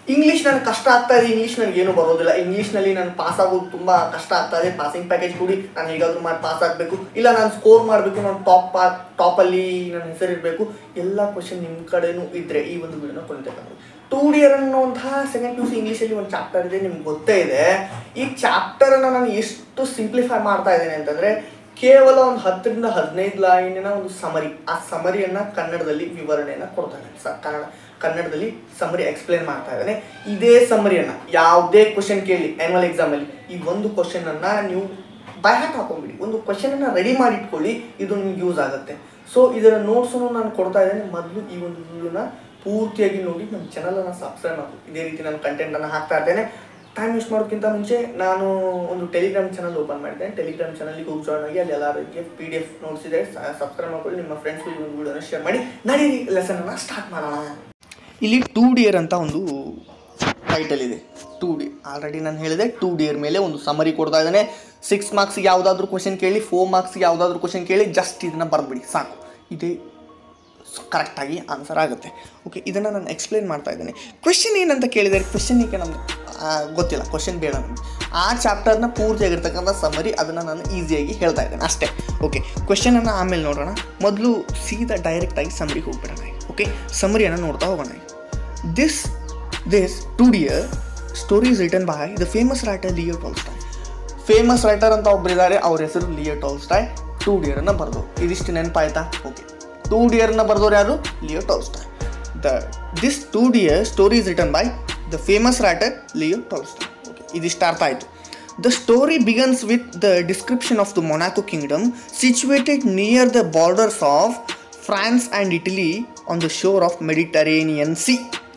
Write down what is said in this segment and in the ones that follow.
English ನನಗೆ ಕಷ್ಟ ಆಗ್ತಾ ಇದೆ ಇಂಗ್ಲೀಷ್ ನನಗೆ ಏನು ಬರೋದಿಲ್ಲ ಇಂಗ್ಲೀಷ್ನಲ್ಲಿ ನಾನು ಪಾಸ್ ಆಗೋದು ತುಂಬ ಕಷ್ಟ ಆಗ್ತಾ ಇದೆ ಪಾಸಿಂಗ್ ಪ್ಯಾಕೇಜ್ ಕೊಡಿ ನಾನು ಹೇಗಾದ್ರೂ ಮಾಡಿ ಪಾಸ್ ಆಗಬೇಕು ಇಲ್ಲ ನಾನು ಸ್ಕೋರ್ ಮಾಡಬೇಕು ನಾನು ಟಾಪ್ ಟಾಪಲ್ಲಿ ನನ್ನ ಹೆಸರಿರಬೇಕು ಎಲ್ಲ ಕ್ವಶನ್ ನಿಮ್ಮ ಕಡೆನೂ ಇದ್ದರೆ ಈ ಒಂದು ವಿಡಿಯೋನ ಕೊಂಡ್ತೇನೆ ಟೂ ಡಿಯರ್ ಅನ್ನುವಂತಹ ಸೆಕೆಂಡ್ ಪಿ ಯು ಸಿ ಇಂಗ್ಲೀಷಲ್ಲಿ ಒಂದು ಚಾಪ್ಟರ್ ಇದೆ ನಿಮ್ಗೆ ಗೊತ್ತೇ ಇದೆ ಈ ಚಾಪ್ಟರನ್ನು ನಾನು ಎಷ್ಟು ಸಿಂಪ್ಲಿಫೈ ಮಾಡ್ತಾ ಇದ್ದೇನೆ ಅಂತಂದರೆ ಕೇವಲ ಒಂದು ಹತ್ತರಿಂದ ಹದಿನೈದು ಲೈನಿನ ಒಂದು ಸಮರಿ ಆ ಸಮರಿಯನ್ನು ಕನ್ನಡದಲ್ಲಿ ವಿವರಣೆಯನ್ನು ಕೊಡ್ತಾನೆ ಸ ಕನ್ನಡ ಕನ್ನಡದಲ್ಲಿ ಸಮರಿ ಎಕ್ಸ್ಪ್ಲೇನ್ ಮಾಡ್ತಾ ಇದ್ದಾನೆ ಇದೇ ಸಮರಿಯನ್ನು ಯಾವುದೇ ಕ್ವಶನ್ ಕೇಳಿ ಆ್ಯನ್ಯುವಲ್ ಎಕ್ಸಾಮಲ್ಲಿ ಈ ಒಂದು ಕ್ವಶನನ್ನು ನೀವು ಬೈ ಹಾಟ್ ಹಾಕೊಂಬಿಡಿ ಒಂದು ಕ್ವಶನನ್ನು ರೆಡಿ ಮಾಡಿ ಇಟ್ಕೊಳ್ಳಿ ಇದು ನಿಮ್ಗೆ ಯೂಸ್ ಆಗುತ್ತೆ ಸೊ ಇದರ ನೋಟ್ಸನ್ನು ನಾನು ಕೊಡ್ತಾ ಇದ್ದೇನೆ ಮೊದಲು ಈ ಒಂದು ವಿಡಿಯೋನ ಪೂರ್ತಿಯಾಗಿ ನೋಡಿ ನಮ್ಮ ಚಾನಲನ್ನು ಸಬ್ಸ್ಕ್ರೈಬ್ ಮಾಡಿ ಇದೇ ರೀತಿ ನಾನು ಕಂಟೆಂಟನ್ನು ಹಾಕ್ತಾ ಇದ್ದೇನೆ ಟೈಮ್ ವೇಸ್ಟ್ ಮಾಡೋಕ್ಕಿಂತ ಮುಂಚೆ ನಾನು ಒಂದು ಟೆಲಿಗ್ರಾಮ್ ಚಾನಲ್ ಓಪನ್ ಮಾಡಿದ್ದೇನೆ ಟೆಲಿಗ್ರಾಮ್ ಚಾನಲ್ಗೆ ಹೋಗಿ ಜಾಯ್ನ್ ಆಗಿ ಅಲ್ಲಿ ಎಲ್ಲ ರೀತಿಯ ಪಿ ಡಿ ಎಫ್ ನೋಟ್ಸ್ ಇದೆ ಸಬ್ಸ್ಕ್ರೈಬ್ ಮಾಡ್ಕೊಳ್ಳಿ ನಿಮ್ಮ ಫ್ರೆಂಡ್ಸ್ಗೂ ಈ ಒಂದು ವಿಡಿಯೋನ ಶೇರ್ ಮಾಡಿ ನಡೀರಿ ಲೆಸನನ್ನು ಸ್ಟಾರ್ಟ್ ಮಾಡೋಣ ಇಲ್ಲಿ ಟೂ ಡಿಯರ್ ಅಂತ ಒಂದು ಟೈಟಲ್ ಇದೆ ಟೂ ಡಿ ಆಲ್ರೆಡಿ ನಾನು ಹೇಳಿದೆ ಟೂ ಡಿಯರ್ ಮೇಲೆ ಒಂದು ಸಮರಿ ಕೊಡ್ತಾ ಇದ್ದಾನೆ ಸಿಕ್ಸ್ ಮಾರ್ಕ್ಸ್ಗೆ ಯಾವುದಾದ್ರೂ ಕ್ವಶನ್ ಕೇಳಿ ಫೋರ್ ಮಾರ್ಕ್ಸ್ಗೆ ಯಾವುದಾದ್ರೂ ಕ್ವಶನ್ ಕೇಳಿ ಜಸ್ಟ್ ಇದನ್ನು ಬರೆದ್ಬಿಡಿ ಸಾಕು ಇದೇ ಕರೆಕ್ಟಾಗಿ ಆನ್ಸರ್ ಆಗುತ್ತೆ ಓಕೆ ಇದನ್ನು ನಾನು ಎಕ್ಸ್ಪ್ಲೇನ್ ಮಾಡ್ತಾ ಇದ್ದೇನೆ ಕ್ವೆಶನ್ ಏನಂತ ಕೇಳಿದರೆ ಕ್ವೆಶನಿಗೆ ನಮ್ಗೆ ಆ, ಗೊತ್ತಿಲ್ಲ ಕ್ವಶನ್ ಬೇಡ ನಮಗೆ ಆ ಚಾಪ್ಟರ್ನ ಪೂರ್ತಿಯಾಗಿರ್ತಕ್ಕಂಥ ಸಮರಿ ಅದನ್ನು ನಾನು ಈಸಿಯಾಗಿ ಹೇಳ್ತಾ ಇದ್ದೇನೆ ಅಷ್ಟೇ ಓಕೆ ಕ್ವೆಶನನ್ನು ಆಮೇಲೆ ನೋಡೋಣ ಮೊದಲು ಸೀದಾ ಡೈರೆಕ್ಟಾಗಿ ಸಮರಿಗೆ ಹೋಗ್ಬಿಡೋಣ ಓಕೆ ಸಮರಿಯನ್ನು ನೋಡ್ತಾ ಹೋಗೋಣ this this too dear story is written by the famous writer Leo Tolstoy famous writer ಅಂತ ಒಬ್ಬರಿದ್ದಾರೆ ಅವ್ರ ಹೆಸರು ಲಿಯೋ ಟೋಲ್ಸ್ಟಾಯ್ ಟೂ ಡಿಯರನ್ನು ಬರೆದು ಇದಿಷ್ಟು ನೆನಪಾಯ್ತಾ ಓಕೆ ಟೂ ಡಿಯರ್ನ ಬರೆದವ್ರು ಯಾರು Leo Tolstoy the this too dear story is written by the famous writer Leo Tolstoy okay ಇದಿಷ್ಟು ಅರ್ಥ ಆಯಿತು The story begins with the description of the Monaco kingdom situated near the borders of France and Italy on the shore of Mediterranean Sea.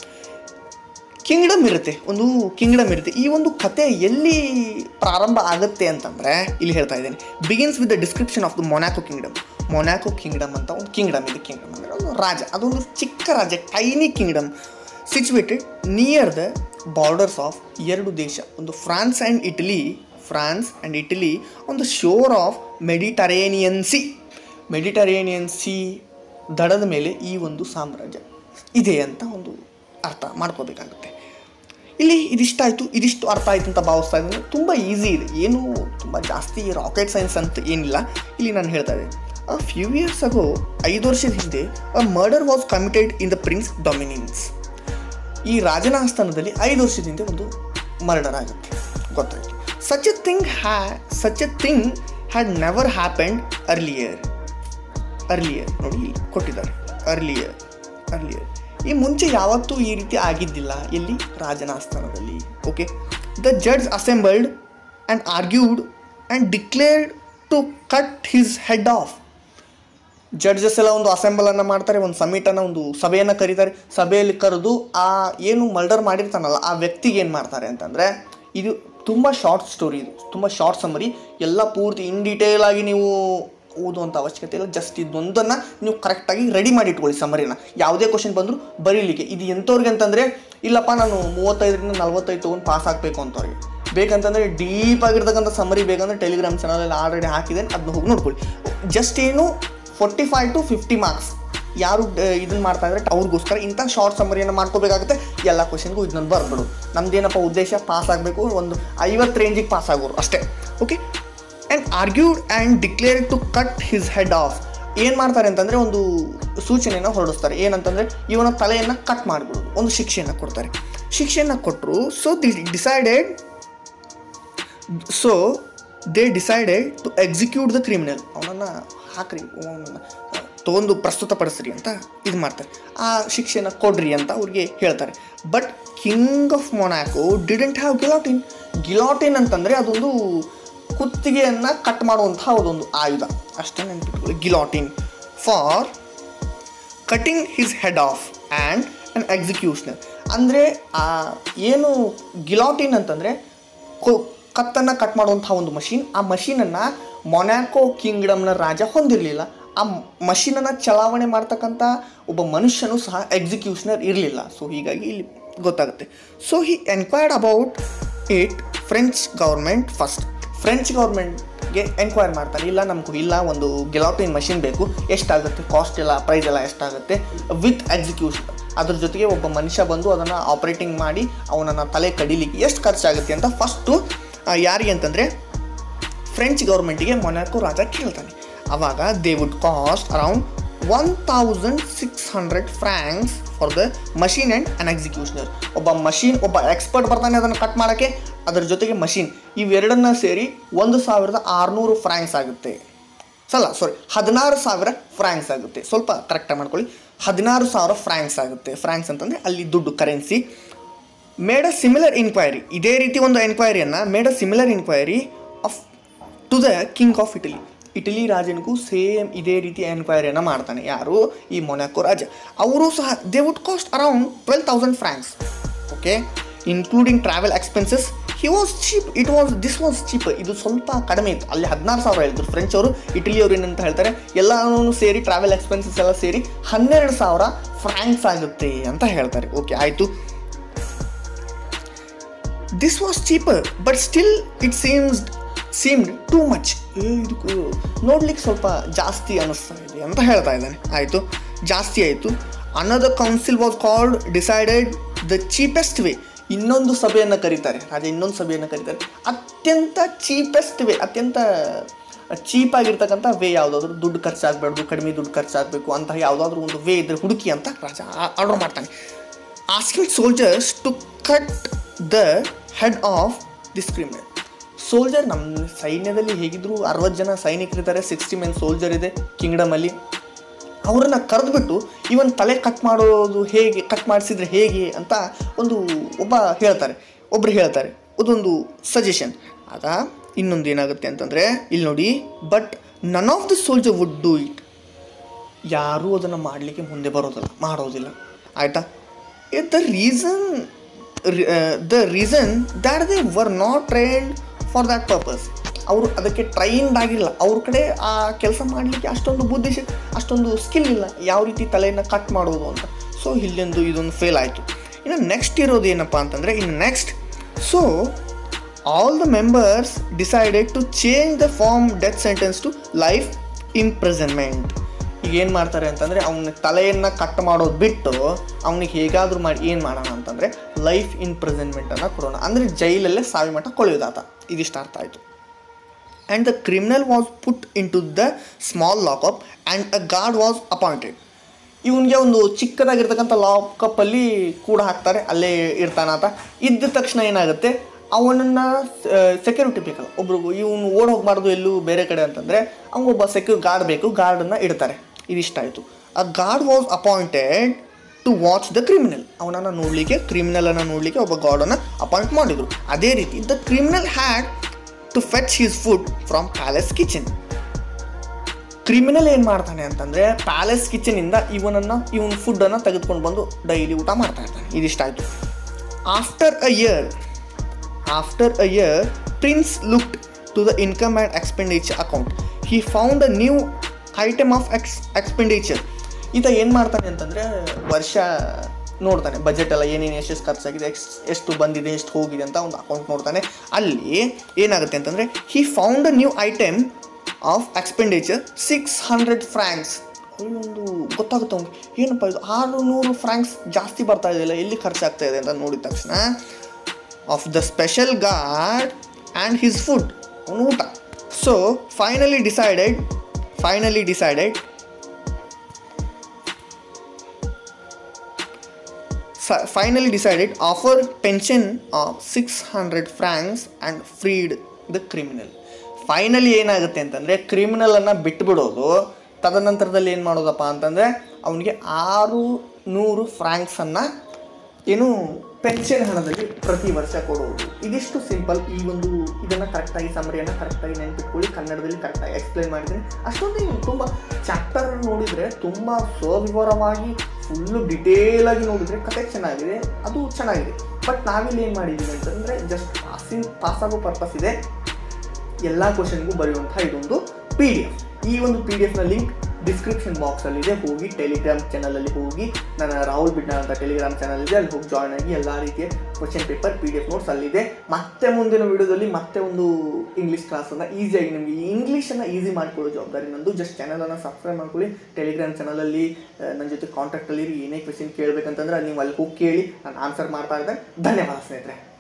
Kingdom ಇರುತ್ತೆ ಒಂದು Kingdom ಇರುತ್ತೆ ಈ ಒಂದು ಕತೆ ಎಲ್ಲಿ ಪ್ರಾರಂಭ ಆಗುತ್ತೆ ಅಂತಂದರೆ ಇಲ್ಲಿ ಹೇಳ್ತಾ ಇದ್ದೇನೆ begins with the description of the Monaco kingdom Monaco kingdom ಅಂತ ಒಂದು ಕಿಂಗ್ಡಮ್ ಇದೆ ಕಿಂಗ್ಡಮ್ ಅಂದರೆ ಒಂದು ರಾಜ ಅದೊಂದು ಚಿಕ್ಕ ರಾಜ್ಯ tiny kingdom situated near the borders of ಎರಡು ದೇಶ ಒಂದು France and Italy France and Italy on the shore of Mediterranean sea Mediterranean sea ದಡದ ಮೇಲೆ ಈ ಒಂದು ಸಾಮ್ರಾಜ್ಯ ಇದೆ ಅಂತ ಒಂದು ಅರ್ಥ ಮಾಡ್ಕೋಬೇಕಾಗುತ್ತೆ ಇಲ್ಲಿ ಇದಿಷ್ಟಾಯಿತು ಇದಿಷ್ಟು ಅರ್ಥ ಆಯ್ತು ಅಂತ ಭಾವಿಸ್ತಾ ಇದ್ದೀನಿ ತುಂಬ ಈಸಿ ಇದೆ ಏನು ತುಂಬ ಜಾಸ್ತಿ ರಾಕೆಟ್ ಸೈನ್ಸ್ ಅಂತ ಏನಿಲ್ಲ ಇಲ್ಲಿ ನಾನು ಹೇಳ್ತಾ ಇದ್ದೀನಿ ಅ ಫ್ಯೂ ಇಯರ್ಸ್ ಅಗೋ ಐದು ವರ್ಷದ ಹಿಂದೆ a murder was committed in the prince dominions ಈ ರಾಜನ ಆಸ್ಥಾನದಲ್ಲಿ ಐದು ವರ್ಷದ ಹಿಂದೆ ಒಂದು ಮರ್ಡರ್ ಆಗುತ್ತೆ ಗೊತ್ತಾಯ್ತು ಸಚ್ ಎ ಥಿಂಗ್ ಹ್ಯಾ such a thing had never happened earlier earlier ನೋಡಿ ಇಲ್ಲಿ ಕೊಟ್ಟಿದ್ದಾರೆ ಅರ್ಲಿಯರ್ ಅರ್ಲಿಯರ್ ಈ ಮುಂಚೆ ಯಾವತ್ತೂ ಈ ರೀತಿ ಆಗಿದ್ದಿಲ್ಲ ಎಲ್ಲಿ ರಾಜನ ಆಸ್ಥಾನದಲ್ಲಿ okay the judge assembled and argued and declared to cut his head off judges ಎಲ್ಲ ಒಂದು ಅಸೆಂಬಲನ್ನು ಮಾಡ್ತಾರೆ ಒಂದು ಸಮಿಟನ್ನು ಒಂದು ಸಭೆಯನ್ನು ಕರೀತಾರೆ ಸಭೆಯಲ್ಲಿ ಕರೆದು ಆ ಏನು ಮರ್ಡರ್ ಮಾಡಿರ್ತಾನಲ್ಲ ಆ ವ್ಯಕ್ತಿಗೆ ಏನು ಮಾಡ್ತಾರೆ ಅಂತಂದರೆ ಇದು ತುಂಬ ಶಾರ್ಟ್ ಸ್ಟೋರಿ ಇದು ತುಂಬ ಶಾರ್ಟ್ ಸಮರಿ ಎಲ್ಲ ಪೂರ್ತಿ ಇನ್ ಡೀಟೇಲ್ ಆಗಿ ನೀವು ಓದುವಂಥ ಅವಶ್ಯಕತೆ ಇಲ್ಲ ಜಸ್ಟ್ ಇದೊಂದನ್ನು ನೀವು ಕರೆಕ್ಟಾಗಿ ರೆಡಿ ಮಾಡಿ ಇಟ್ಕೊಳ್ಳಿ ಸಮರಿನ ಯಾವುದೇ ಕ್ವಶನ್ ಬಂದರೂ ಬರೀಲಿಕ್ಕೆ ಇದು ಎಂಥವ್ರಿಗೆ ಅಂತಂದರೆ ಇಲ್ಲಪ್ಪ ನಾನು ಮೂವತ್ತೈದರಿಂದ ನಲ್ವತ್ತೈದು ತೊಗೊಂಡು ಪಾಸ್ ಆಗಬೇಕು ಅಂತವ್ರಿಗೆ ಬೇಕಂತಂದರೆ ಡೀಪ್ ಆಗಿರ್ತಕ್ಕಂಥ ಸಮರಿ ಬೇಕಂದ್ರೆ ಟೆಲಿಗ್ರಾಮ್ ಚಾನಲಲ್ಲಿ ಆಲ್ರೆಡಿ ಹಾಕಿದ್ದೇನೆ ಅದನ್ನ ಹೋಗಿ ನೋಡ್ಕೊಳ್ಳಿ ಜಸ್ಟ್ ಏನು forty five to fifty marks ಯಾರು ಇದನ್ನು ಮಾಡ್ತಾ ಇದ್ದಾರೆ ಅವ್ರಿಗೋಸ್ಕರ ಇಂಥ ಶಾರ್ಟ್ ಸಮರಿಯನ್ನು ಮಾಡ್ಕೋಬೇಕಾಗುತ್ತೆ ಎಲ್ಲ ಕ್ವಶನ್ಗೂ ಇದನ್ನು ಬರ್ಬಿಡು ನಮ್ದೇನಪ್ಪ ಉದ್ದೇಶ ಪಾಸ್ ಆಗಬೇಕು ಒಂದು ಐವತ್ತು ರೇಂಜಿಗೆ ಪಾಸ್ ಆಗೋರು ಅಷ್ಟೇ okay and argued and declare to cut his head off ಏನು ಮಾಡ್ತಾರೆ ಅಂತಂದರೆ ಒಂದು ಸೂಚನೆಯನ್ನು ಹೊರಡಿಸ್ತಾರೆ ಏನಂತಂದರೆ ಇವನ ತಲೆಯನ್ನು ಕಟ್ ಮಾಡಿಬಿಡೋದು ಒಂದು ಶಿಕ್ಷೆಯನ್ನು ಕೊಡ್ತಾರೆ ಶಿಕ್ಷೆಯನ್ನು ಕೊಟ್ಟರು so the decided so they decided to execute the criminal ಅವನನ್ನು ಹಾಕ್ರಿ ಅವನನ್ನು ತೊಗೊಂಡು ಪ್ರಸ್ತುತಪಡಿಸ್ರಿ ಅಂತ ಇದು ಮಾಡ್ತಾರೆ ಆ ಶಿಕ್ಷೆನ ಕೊಡ್ರಿ ಅಂತ ಅವ್ರಿಗೆ ಹೇಳ್ತಾರೆ but king of Monaco didn't have guillotine guillotine ಅಂತಂದರೆ ಅದೊಂದು ಕುತ್ತಿಗೆಯನ್ನು ಕಟ್ ಮಾಡುವಂತಹ ಅದೊಂದು ಆಯುಧ ಅಷ್ಟೇ ನೆನ್ಪಿಟ್ಕೊಳ್ಳಿ guillotine for cutting his head off and an executioner ಅಂದರೆ ಏನು ಗಿಲಾಟಿನ್ ಅಂತಂದರೆ ಕತ್ತನ್ನು ಕಟ್ ಮಾಡುವಂಥ ಒಂದು ಮಷೀನ್ ಆ ಮಷೀನನ್ನು ಮೊನ್ಯಾಕೋ ಕಿಂಗ್ಡಮ್ನ ರಾಜ ಹೊಂದಿರಲಿಲ್ಲ ಆ ಮಷೀನನ್ನು ಚಲಾವಣೆ ಮಾಡ್ತಕ್ಕಂಥ ಒಬ್ಬ ಮನುಷ್ಯನೂ ಸಹ ಎಕ್ಸಿಕ್ಯೂಷನರ್ ಇರಲಿಲ್ಲ ಸೊ ಹೀಗಾಗಿ ಇಲ್ಲಿ ಗೊತ್ತಾಗುತ್ತೆ so he enquired about it French government first French ಗೌರ್ಮೆಂಟ್ಗೆ ಬಗ್ಗೆ ಎನ್ಕ್ವೈರ್ ಮಾಡ್ತಾರೆ ಇಲ್ಲ ನಮಗೂ ಇಲ್ಲ ಒಂದು ಗೆಲಾಟಿನ್ ಮಷಿನ್ ಬೇಕು ಎಷ್ಟಾಗುತ್ತೆ ಕಾಸ್ಟ್ ಎಲ್ಲ ಪ್ರೈಸ್ ಎಲ್ಲ ಎಷ್ಟಾಗುತ್ತೆ ವಿತ್ ಎಕ್ಸಿಕ್ಯೂಷನ್ ಅದ್ರ ಜೊತೆಗೆ ಒಬ್ಬ ಮನುಷ್ಯ ಬಂದು ಅದನ್ನು ಆಪ್ರೇಟಿಂಗ್ ಮಾಡಿ ಅವನನ್ನು ತಲೆ ಕಡಿಲಿಕ್ಕೆ ಎಷ್ಟು ಖರ್ಚಾಗುತ್ತೆ ಅಂತ ಫಸ್ಟು ಯಾರಿಗೆ ಅಂತಂದರೆ ಫ್ರೆಂಚ್ ಗೌರ್ಮೆಂಟಿಗೆ ಮೊನಾಕೋ ರಾಜ ಕೇಳ್ತಾನೆ ಅವಾಗ they would cost around one thousand six hundred francs for the machine and an executioner ಒಬ್ಬ ಮಷೀನ್ ಒಬ್ಬ ಎಕ್ಸ್ಪರ್ಟ್ ಬರ್ತಾನೆ ಅದನ್ನು ಕಟ್ ಮಾಡೋಕ್ಕೆ ಅದರ ಜೊತೆಗೆ ಮಷೀನ್ ಇವೆರಡನ್ನ ಸೇರಿ ಒಂದು ಸಾವಿರದ ಆರುನೂರು ಫ್ರ್ಯಾಂಕ್ಸ್ ಆಗುತ್ತೆ ಸಲ್ಲ ಸಾರಿ ಹದಿನಾರು ಸಾವಿರ ಫ್ರ್ಯಾಂಕ್ಸ್ ಆಗುತ್ತೆ ಸ್ವಲ್ಪ ಕರೆಕ್ಟಾಗಿ ಮಾಡ್ಕೊಳ್ಳಿ ಹದಿನಾರು ಸಾವಿರ ಫ್ರ್ಯಾಂಕ್ಸ್ ಆಗುತ್ತೆ ಫ್ರ್ಯಾಂಕ್ಸ್ ಅಂತಂದರೆ ಅಲ್ಲಿ ದುಡ್ಡು currency made a similar inquiry ಇದೇ ರೀತಿ ಒಂದು ಎನ್ಕ್ವೈರಿಯನ್ನು made a similar inquiry of to the king of Italy Italy ರಾಜನಿಗೂ ಸೇಮ್ ಇದೇ ರೀತಿ ಎನ್ಕ್ವೈರಿಯನ್ನು ಮಾಡ್ತಾನೆ ಯಾರು ಈ ಮೊನಾಕೋ ರಾಜ ಅವರು ಸಹ they would cost around twelve thousand francs okay including travel expenses he was cheap it was this was cheap ಇದು ಸ್ವಲ್ಪ ಕಡಿಮೆ ಇತ್ತು ಅಲ್ಲಿ ಹದಿನಾರು ಸಾವಿರ ಹೇಳಿದ್ರು ಫ್ರೆಂಚ್ ಅವರು ಇಟಲಿಯವರು ಏನಂತ ಹೇಳ್ತಾರೆ ಎಲ್ಲನೂ ಸೇರಿ ಟ್ರಾವೆಲ್ ಎಕ್ಸ್ಪೆನ್ಸಸ್ ಎಲ್ಲ ಸೇರಿ ಹನ್ನೆರಡು ಸಾವಿರ ಫ್ರ್ಯಾಂಕ್ಸ್ ಆಗುತ್ತೆ ಅಂತ ಹೇಳ್ತಾರೆ ಓಕೆ ಆಯಿತು this was cheaper but still it seems seemed too much ಇದಕ್ಕೂ ನೋಡ್ಲಿಕ್ಕೆ ಸ್ವಲ್ಪ ಜಾಸ್ತಿ ಅನ್ನಿಸ್ತಾ ಇದೆ ಅಂತ ಹೇಳ್ತಾ ಇದ್ದಾನೆ ಆಯಿತು ಜಾಸ್ತಿ ಆಯಿತು ಅನ್ನದ council was called decided the cheapest way ಇನ್ನೊಂದು ಸಭೆಯನ್ನು ಕರೀತಾರೆ ರಾಜ ಇನ್ನೊಂದು ಸಭೆಯನ್ನು ಕರೀತಾರೆ ಅತ್ಯಂತ ಚೀಪೆಸ್ಟ್ ವೇ ಅತ್ಯಂತ ಚೀಪ್ ಆಗಿರ್ತಕ್ಕಂಥ ವೇ ಯಾವುದಾದ್ರೂ ದುಡ್ಡು ಖರ್ಚಾಗಬಾರ್ದು ಕಡಿಮೆ ದುಡ್ಡು ಖರ್ಚಾಗಬೇಕು ಅಂತ ಯಾವುದಾದ್ರೂ ಒಂದು ವೇ ಇದ್ರೆ ಹುಡುಕಿ ಅಂತ ರಾಜ ಆರ್ಡರ್ ಮಾಡ್ತಾನೆ asking soldiers to cut the head of this criminal soldier ನಮ್ಮ ಸೈನ್ಯದಲ್ಲಿ ಹೇಗಿದ್ರು ಅರವತ್ತು ಜನ ಸೈನಿಕರಿದ್ದಾರೆ ಸಿಕ್ಸ್ಟಿ ಮೆನ್ ಸೋಲ್ಜರ್ ಇದೆ ಕಿಂಗ್ಡಮಲ್ಲಿ ಅವರನ್ನು ಕರೆದುಬಿಟ್ಟು ಇವನ್ ತಲೆ ಕಟ್ ಮಾಡೋದು ಹೇಗೆ ಕಟ್ ಮಾಡಿಸಿದ್ರೆ ಹೇಗೆ ಅಂತ ಒಂದು ಒಬ್ಬ ಹೇಳ್ತಾರೆ ಒಬ್ರು ಹೇಳ್ತಾರೆ ಅದೊಂದು ಸಜೆಷನ್ ಆಗ ಇನ್ನೊಂದು ಏನಾಗುತ್ತೆ ಅಂತಂದರೆ ಇಲ್ಲಿ ನೋಡಿ but none of the soldier would do it ಯಾರೂ ಅದನ್ನು ಮಾಡಲಿಕ್ಕೆ ಮುಂದೆ ಬರೋದಿಲ್ಲ ಮಾಡೋದಿಲ್ಲ ಆಯಿತಾ the reason the reason that they were not trained for that purpose ಅವರು ಅದಕ್ಕೆ ಟ್ರೈನ್ಡ್ ಆಗಿಲ್ಲ ಅವ್ರ ಕಡೆ ಆ ಕೆಲಸ ಮಾಡಲಿಕ್ಕೆ ಅಷ್ಟೊಂದು ಬುದ್ಧಿ ಶಕ್- ಅಷ್ಟೊಂದು ಸ್ಕಿಲ್ ಇಲ್ಲ ಯಾವ ರೀತಿ ತಲೆಯನ್ನು ಕಟ್ ಮಾಡೋದು ಅಂತ ಸೊ ಇಲ್ಲೊಂದು ಇದೊಂದು ಫೇಲ್ ಆಯಿತು ಇನ್ನು ನೆಕ್ಸ್ಟ್ ಇರೋದು ಏನಪ್ಪ ಅಂತಂದರೆ ಇನ್ನು next so all the members decided to change the form death sentence to life imprisonment ಈಗ ಏನು ಮಾಡ್ತಾರೆ ಅಂತಂದರೆ ಅವನ ತಲೆಯನ್ನು ಕಟ್ ಮಾಡೋದು ಬಿಟ್ಟು ಅವನಿಗೆ ಹೇಗಾದರೂ ಮಾಡಿ ಏನು ಮಾಡೋಣ ಅಂತಂದರೆ ಲೈಫ್ ಇಂಪ್ರೆಸನ್ಮೆಂಟನ್ನು ಕೊಡೋಣ ಅಂದರೆ ಜೈಲಲ್ಲೇ ಸಾವಿ ಮಟ್ಟ ಕೊಳೆಯೋದಾತ ಇದಿಷ್ಟು ಅರ್ಥ ಆಯಿತು and the criminal was put in to the small lockup and a guard was appointed ಇವನಿಗೆ ಒಂದು ಚಿಕ್ಕದಾಗಿರ್ತಕ್ಕಂಥ ಲಾಕಪ್ಪಲ್ಲಿ ಕೂಡ ಹಾಕ್ತಾರೆ ಅಲ್ಲೇ ಇರ್ತಾನಾತ ಇದ್ದ ತಕ್ಷಣ ಏನಾಗುತ್ತೆ ಅವನನ್ನು ಸೆಕ್ಯೂರಿಟಿ ಬೇಕಲ್ಲ ಒಬ್ರಿಗೂ ಇವನು ಓಡ್ ಹೋಗ್ಬಾರ್ದು ಎಲ್ಲೂ ಬೇರೆ ಕಡೆ ಅಂತಂದರೆ ಅವನೊಬ್ಬ ಸೆಕ್ಯೂರ್ ಗಾರ್ಡ್ ಬೇಕು ಗಾರ್ಡನ್ನು ಇಡ್ತಾರೆ ಇದಿಷ್ಟಾಯಿತು a guard was appointed to watch the criminal ಅವನನ್ನು ನೋಡಲಿಕ್ಕೆ ಕ್ರಿಮಿನಲನ್ನು ನೋಡಲಿಕ್ಕೆ ಒಬ್ಬ ಗಾರ್ಡನ್ನು ಅಪಾಯಿಂಟ್ ಮಾಡಿದರು ಅದೇ ರೀತಿ the criminal had to fetch his food from palace kitchen criminal ಏನು ಮಾಡ್ತಾನೆ ಅಂತಂದರೆ ಪ್ಯಾಲೇಸ್ ಕಿಚನಿಂದ ಇವನನ್ನು ಇವನ ಫುಡ್ಡನ್ನು ತೆಗೆದುಕೊಂಡು ಬಂದು ಡೈಲಿ ಊಟ ಮಾಡ್ತಾ ಇರ್ತಾನೆ ಇದಿಷ್ಟಾಯಿತು after a year after a year prince looked to the income and expenditure account he found a new item of ex expenditure ಈತ ಏನು ಮಾಡ್ತಾನೆ ಅಂತಂದರೆ ವರ್ಷ ನೋಡ್ತಾನೆ ಬಜೆಟ್ ಎಲ್ಲ ಏನೇನು ಎಷ್ಟೆಷ್ಟು ಖರ್ಚಾಗಿದೆ ಎಕ್ಸ್ ಎಷ್ಟು ಬಂದಿದೆ ಎಷ್ಟು ಹೋಗಿದೆ ಅಂತ ಒಂದು ಅಕೌಂಟ್ ನೋಡ್ತಾನೆ ಅಲ್ಲಿ ಏನಾಗುತ್ತೆ ಅಂತಂದರೆ he found a new item of expenditure six hundred francs ಒಂದು ಗೊತ್ತಾಗುತ್ತೆ ಅವ್ನಿಗೆ ಏನಪ್ಪ ಇದು ಆರುನೂರು ಫ್ರ್ಯಾಂಕ್ಸ್ ಜಾಸ್ತಿ ಬರ್ತಾ ಇದೆಯಲ್ಲ ಎಲ್ಲಿ ಖರ್ಚಾಗ್ತಾ ಇದೆ ಅಂತ ನೋಡಿದ ತಕ್ಷಣ of the special guard and his food ಅವನು ಊಟ so finally decided finally decided finally decided offer pension of six hundred francs and freed the criminal finally ಏನಾಗುತ್ತೆ ಅಂತಂದರೆ ಕ್ರಿಮಿನಲನ್ನು ಬಿಟ್ಬಿಡೋದು ತದನಂತರದಲ್ಲಿ ಏನು ಮಾಡೋದಪ್ಪ ಅಂತಂದರೆ ಅವನಿಗೆ ಆರು ನೂರು ಫ್ರ್ಯಾಂಕ್ಸನ್ನು ಏನು ಪೆನ್ಷನ್ ಹಣದಲ್ಲಿ ಪ್ರತಿ ವರ್ಷ ಕೊಡುವುದು ಇದಿಷ್ಟು ಸಿಂಪಲ್ ಈ ಒಂದು ಇದನ್ನು ಕರೆಕ್ಟಾಗಿ ಸಮರಿಯನ್ನು ಕರೆಕ್ಟಾಗಿ ನೆನ್ಪಿಟ್ಕೊಳ್ಳಿ ಕನ್ನಡದಲ್ಲಿ ಕರೆಕ್ಟಾಗಿ ಎಕ್ಸ್ಪ್ಲೈನ್ ಮಾಡಿದ್ದೀನಿ ಅಷ್ಟೊಂದು ತುಂಬ ಚಾಪ್ಟರ್ ನೋಡಿದರೆ ತುಂಬ ಸವಿವರವಾಗಿ ಫುಲ್ಲು ಡಿಟೇಲ್ ಆಗಿ ನೋಡಿದರೆ ಕತೆ ಚೆನ್ನಾಗಿದೆ ಅದು ಚೆನ್ನಾಗಿದೆ ಬಟ್ ನಾವಿಲ್ಲಿ ಏನು ಮಾಡಿದ್ದೀವಿ ಅಂತಂದರೆ ಜಸ್ಟ್ ಪಾಸಿಂಗ್ ಪಾಸ್ ಆಗೋ ಪರ್ಪಸ್ ಇದೆ ಎಲ್ಲ ಕ್ವಶನ್ಗೂ ಬರೆಯುವಂತಹ ಇದೊಂದು ಪಿ ಡಿ ಎಫ್ ಈ ಒಂದು ಪಿ ಡಿ ಎಫ್ನ ಲಿಂಕ್ ಡಿಸ್ಕ್ರಿಪ್ಷನ್ ಬಾಕ್ಸಲ್ಲಿದೆ ಹೋಗಿ ಟೆಲಿಗ್ರಾಮ್ ಚಾನಲಲ್ಲಿ ಹೋಗಿ ನನ್ನ ರಾಹುಲ್ ಬಿಡ್ನ ಅಂತ ಟೆಲಿಗ್ರಾಮ್ ಚಾನಲ್ ಇದೆ ಅಲ್ಲಿ ಹೋಗಿ ಜಾಯ್ನ್ ಆಗಿ ಎಲ್ಲ ರೀತಿಯ question paper P D F notes ಅಲ್ಲಿದೆ ಮತ್ತೆ ಮುಂದಿನ ವಿಡಿಯೋದಲ್ಲಿ ಮತ್ತೆ ಒಂದು ಇಂಗ್ಲೀಷ್ ಕ್ಲಾಸನ್ನು ಈಸಿಯಾಗಿ ನಿಮಗೆ ಇಂಗ್ಲೀಷನ್ನು ಈಸಿ ಮಾಡ್ಕೊಳ್ಳೋ ಜವಾಬ್ದಾರಿ ನಂದು ಜಸ್ಟ್ ಚಾನಲನ್ನು ಸಬ್ಸ್ಕ್ರೈಬ್ ಮಾಡ್ಕೊಳ್ಳಿ ಟೆಲಿಗ್ರಾಮ್ ಚಾನಲಲ್ಲಿ ನನ್ನ ಜೊತೆ ಕಾಂಟ್ಯಾಕ್ಟಲ್ಲಿ ಏನೇ ಕ್ವೆಶನ್ ಕೇಳಬೇಕಂತಂದ್ರೆ ನೀವು ಅಲ್ಲಿ ಹೋಗಿ ಕೇಳಿ ನಾನು ಆನ್ಸರ್ ಮಾಡ್ತಾ ಇದ್ದೆ ಧನ್ಯವಾದ ಸ್ನೇಹಿತರೆ